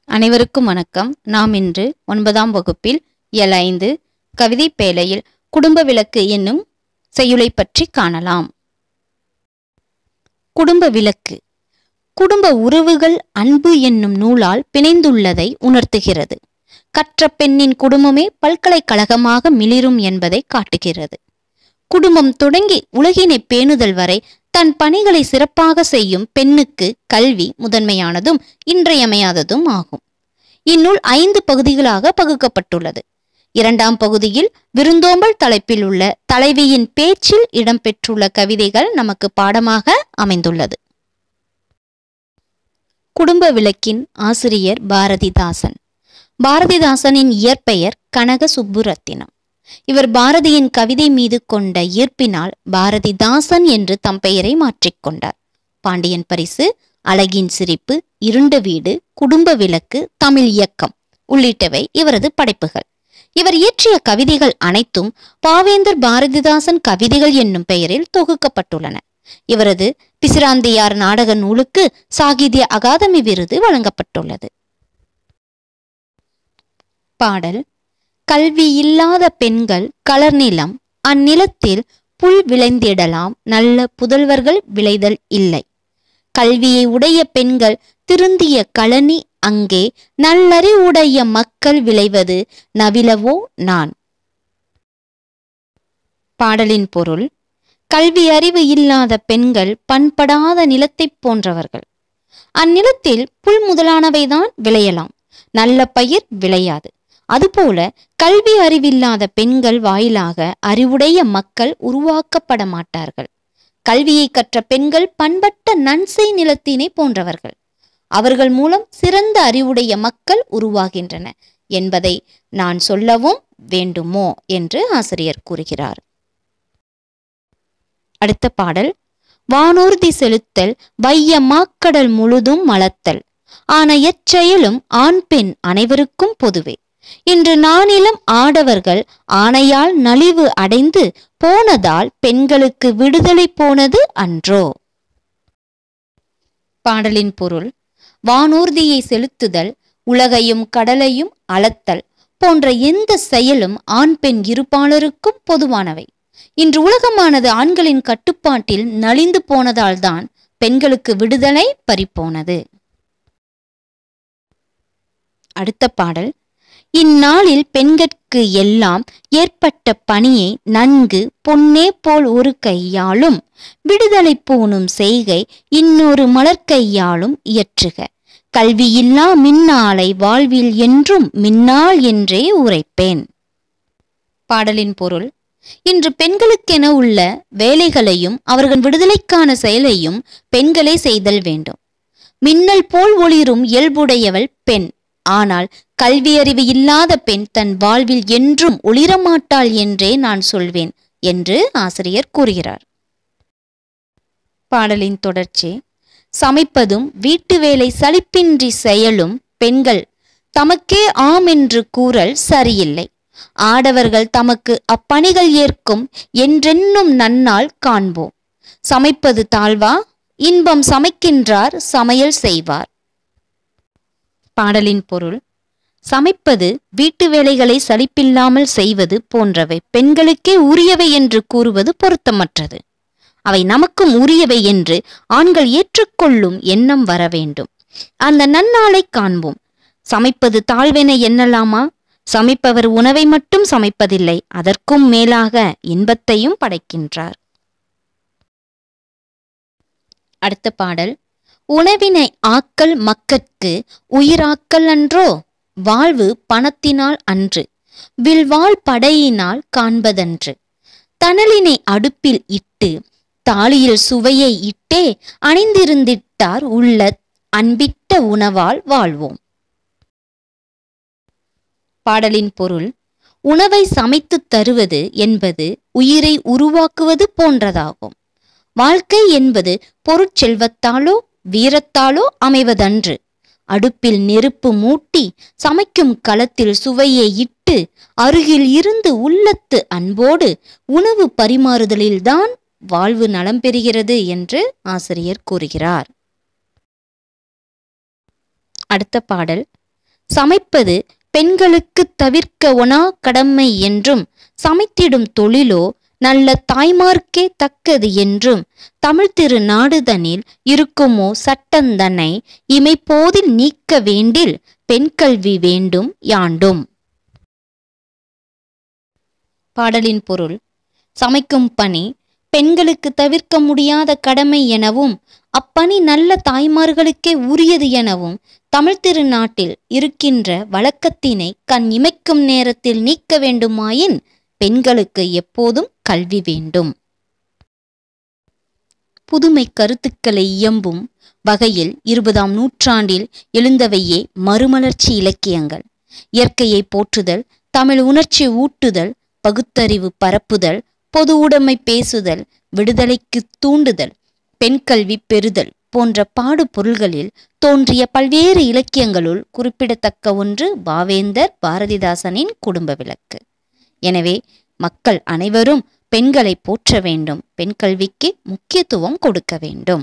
அனைவருக்கும் வணக்கம் நாம் இன்று ஒன்பதாம் வகுப்பில் இயல் ஐந்து கவிதை பேழையில் குடும்ப விளக்கு என்னும் செய்யுளை பற்றி காணலாம் குடும்ப விளக்கு குடும்ப உறவுகள் அன்பு என்னும் நூலால் பிணைந்துள்ளதை உணர்த்துகிறது கற்ற பெண்ணின் குடும்பமே பல்கலைக்கழகமாக மிளிரும் என்பதை காட்டுகிறது குடும்பம் தொடங்கி உலகினை பேணுதல் வரை தன் பணிகளை சிறப்பாக செய்யும் பெண்ணுக்கு கல்வி முதன்மையானதும் இன்றியமையாததும் ஆகும் இந்நூல் ஐந்து பகுதிகளாக பகுக்கப்பட்டுள்ளது இரண்டாம் பகுதியில் விருந்தோம்பல் தலைப்பில் உள்ள தலைவியின் பேச்சில் இடம்பெற்றுள்ள கவிதைகள் நமக்கு பாடமாக அமைந்துள்ளது குடும்ப விளக்கின் ஆசிரியர் பாரதிதாசன் பாரதிதாசனின் இயற்பெயர் கனக சுப்புரத்தினம் இவர் பாரதியின் கவிதை மீது கொண்ட ஈர்ப்பினால் பாரதிதாசன் என்று தம் பெயரை மாற்றிக்கொண்டார் பாண்டியன் பரிசு அழகின் சிரிப்பு இருண்ட வீடு குடும்ப விளக்கு தமிழ் இயக்கம் உள்ளிட்டவை இவரது படைப்புகள் இவர் இயற்றிய கவிதைகள் அனைத்தும் பாவேந்தர் பாரதிதாசன் கவிதைகள் என்னும் பெயரில் தொகுக்கப்பட்டுள்ளன இவரது பிசிராந்தியார் நாடக நூலுக்கு சாகித்ய அகாதமி விருது வழங்கப்பட்டுள்ளது பாடல் கல்வி இல்லாத பெண்கள் கலர்நிலம் அந்நிலத்தில் புல் விளைந்திடலாம் நல்ல புதல்வர்கள் விளைதல் இல்லை கல்வியை உடைய பெண்கள் திருந்திய கழனி அங்கே நல்லறிவுடைய மக்கள் விளைவது நவிலவோ நான் பாடலின் பொருள் கல்வி அறிவு இல்லாத பெண்கள் பண்படாத நிலத்தைப் போன்றவர்கள் அந்நிலத்தில் புல் முதலானவைதான் விளையலாம் நல்ல பயிர் விளையாது அதுபோல கல்வி அறிவில்லாத பெண்கள் வாயிலாக அறிவுடைய மக்கள் உருவாக்கப்பட மாட்டார்கள் கல்வியை கற்ற பெண்கள் பண்பட்ட நன்சை நிலத்தினை போன்றவர்கள் அவர்கள் மூலம் சிறந்த அறிவுடைய மக்கள் உருவாகின்றன என்பதை நான் சொல்லவும் வேண்டுமோ என்று ஆசிரியர் கூறுகிறார் அடுத்த பாடல் வானூர்தி செலுத்தல் வைய மாக்கடல் முழுதும் மலத்தல் ஆன எச்செயலும் ஆண் பெண் அனைவருக்கும் பொதுவே இன்று நானிலம் ஆடவர்கள் ஆணையால் நலிவு அடைந்து போனதால் பெண்களுக்கு விடுதலை போனது அன்றோ பாடலின் பொருள் வானூர்தியை செலுத்துதல் உலகையும் கடலையும் அளத்தல் போன்ற எந்த செயலும் ஆண் பெண் இருப்பாளருக்கும் பொதுவானவை இன்று உலகமானது ஆண்களின் கட்டுப்பாட்டில் நலிந்து போனதால்தான் பெண்களுக்கு விடுதலை பறிப்போனது அடுத்த பாடல் இந்நாளில் பெண்கட்கு எல்லாம் ஏற்பட்ட பணியை நன்கு பொன்னே போல் ஒரு கையாலும் விடுதலை போனும் செய்கை இன்னொரு மலர்கையாலும் இயற்றுக கல்வியில்லா மின்னாலை வாழ்வில் என்றும் மின்னாள் என்றே உரைப்பேன் பாடலின் பொருள் இன்று பெண்களுக்கென உள்ள வேலைகளையும் அவர்கள் விடுதலைக்கான செயலையும் பெண்களே செய்தல் வேண்டும் மின்னல் போல் ஒளிரும் இயல்புடையவள் பெண் ஆனால் கல்வியறிவு இல்லாத பெண் தன் வாழ்வில் என்றும் ஒளிரமாட்டாள் என்றே நான் சொல்வேன் என்று ஆசிரியர் கூறுகிறார் பாடலின் தொடர்ச்சி சமைப்பதும் வீட்டு வேலை சலிப்பின்றி செயலும் பெண்கள் தமக்கே ஆம் என்று கூறல் சரியில்லை ஆடவர்கள் தமக்கு அப்பணிகள் ஏற்கும் என்றென்னும் நன்னால் காண்போம் சமைப்பது தாழ்வா இன்பம் சமைக்கின்றார் சமையல் செய்வார் பாடலின் பொருள் சமைப்பது வீட்டு வேலைகளை சலிப்பில்லாமல் செய்வது போன்றவை பெண்களுக்கே உரியவை என்று கூறுவது பொருத்தமற்றது அவை நமக்கும் உரியவை என்று ஆண்கள் ஏற்றுக்கொள்ளும் எண்ணம் வர வேண்டும் அந்த நன்னாளை காண்போம் சமைப்பது தாழ்வென எண்ணலாமா சமைப்பவர் உணவை மட்டும் சமைப்பதில்லை அதற்கும் மேலாக இன்பத்தையும் படைக்கின்றார் அடுத்த பாடல் உணவினை ஆக்கல் மக்கட்கு உயிராக்கல் அன்றோ வாழ்வு பணத்தினால் அன்று வில்வாள் படையினால் காண்பதன்று தணலினை அடுப்பில் இட்டு தாலியில் சுவையை இட்டே அணிந்திருந்திட்டார் உள்ள அன்பிட்ட உணவால் வாழ்வோம் பாடலின் பொருள் உணவை சமைத்துத் தருவது என்பது உயிரை உருவாக்குவது போன்றதாகும் வாழ்க்கை என்பது பொருட்செல்வத்தாலோ வீரத்தாலோ அமைவதன்று அடுப்பில் நெருப்பு மூட்டி சமைக்கும் களத்தில் சுவையை இட்டு அருகில் இருந்து உள்ளத்து அன்போடு உணவு பரிமாறுதலில்தான் வாழ்வு நலம் பெறுகிறது என்று ஆசிரியர் கூறுகிறார் அடுத்த பாடல் சமைப்பது பெண்களுக்கு தவிர்க்க ஒணா கடமை என்றும் சமைத்திடும் தொழிலோ நல்ல தாய்மார்க்கே தக்கது என்றும் தமிழ் திரு நாடுதனில் இருக்குமோ சட்டந்தனை இமைப்போதில் நீக்க வேண்டில் பெண் கல்வி வேண்டும் யாண்டும் பாடலின் பொருள் சமைக்கும் பணி பெண்களுக்கு தவிர்க்க முடியாத கடமை எனவும் அப்பணி நல்ல தாய்மார்களுக்கே உரியது எனவும் தமிழ் திருநாட்டில் இருக்கின்ற வழக்கத்தினை கண் இமைக்கும் நேரத்தில் நீக்க வேண்டுமாயின் பெண்களுக்கு எப்போதும் கல்வி வேண்டும் புதுமை கருத்துக்களை இயம்பும் வகையில் இருபதாம் நூற்றாண்டில் எழுந்தவையே மறுமலர்ச்சி இலக்கியங்கள் இயற்கையை போற்றுதல் தமிழ் உணர்ச்சி ஊட்டுதல் பகுத்தறிவு பரப்புதல் பொது உடைமை பேசுதல் விடுதலைக்கு தூண்டுதல் பெண் கல்வி பெறுதல் போன்ற பாடு பொருள்களில் தோன்றிய பல்வேறு இலக்கியங்களுள் குறிப்பிடத்தக்க ஒன்று பாவேந்தர் பாரதிதாசனின் குடும்ப விளக்கு எனவே மக்கள் அனைவரும் பெண்களை போற்ற வேண்டும் பெண் கல்விக்கு முக்கியத்துவம் கொடுக்க வேண்டும்